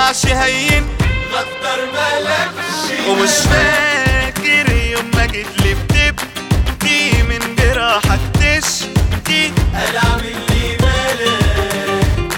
طلعش هين غدر مالكش ومش فاكر يوم ما جيت لي بتبكي من جراحك تشكي قال اعمل لي بالك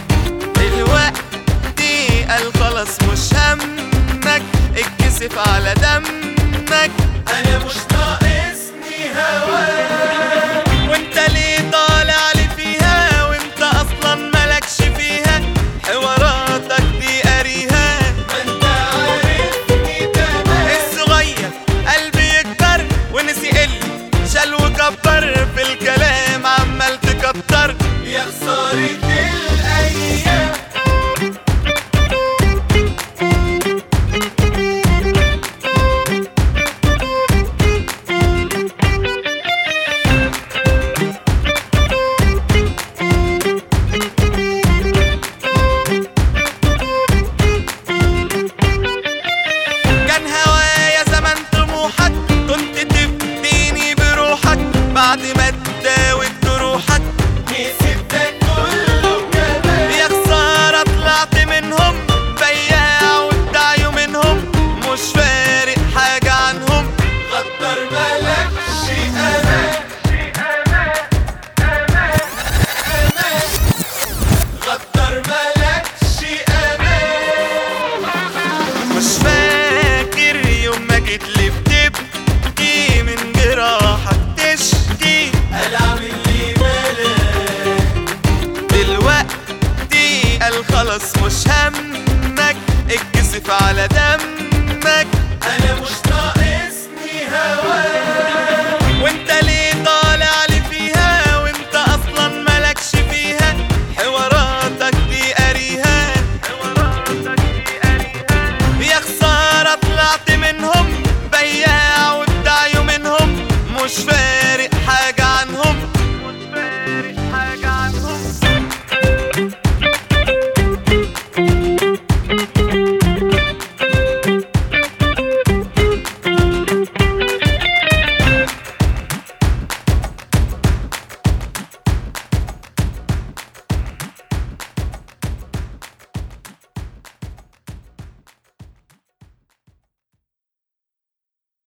دلوقتي قال خلاص مش همك اتكسف على دمك انا مش ناقصني هواك وانت ليه طالع لي فيها وانت اصلا مالكش فيها حواراتك دي قاريها ما انت عارفني تمام الصغير قلبي يكبر ونسي اللي شال وكبر في الكلام عمال تكتر يا خسارة الأيام كان هوايا زمان طموحك كنت تفديني بروحك بعد ما تداوت جروحك نسيت ده كله كمان يا خسارة طلعت منهم بياع وادعيوا منهم مش فارق حاجة عنهم غدر مالكش أمان غدر مالكش أمان مش فاكر يوم ما جيت لي بتبكي من جراحك تشكي قال اعمل لي بالك دلوقتي قال خلاص مش همك اتكسف على دمك أنا مش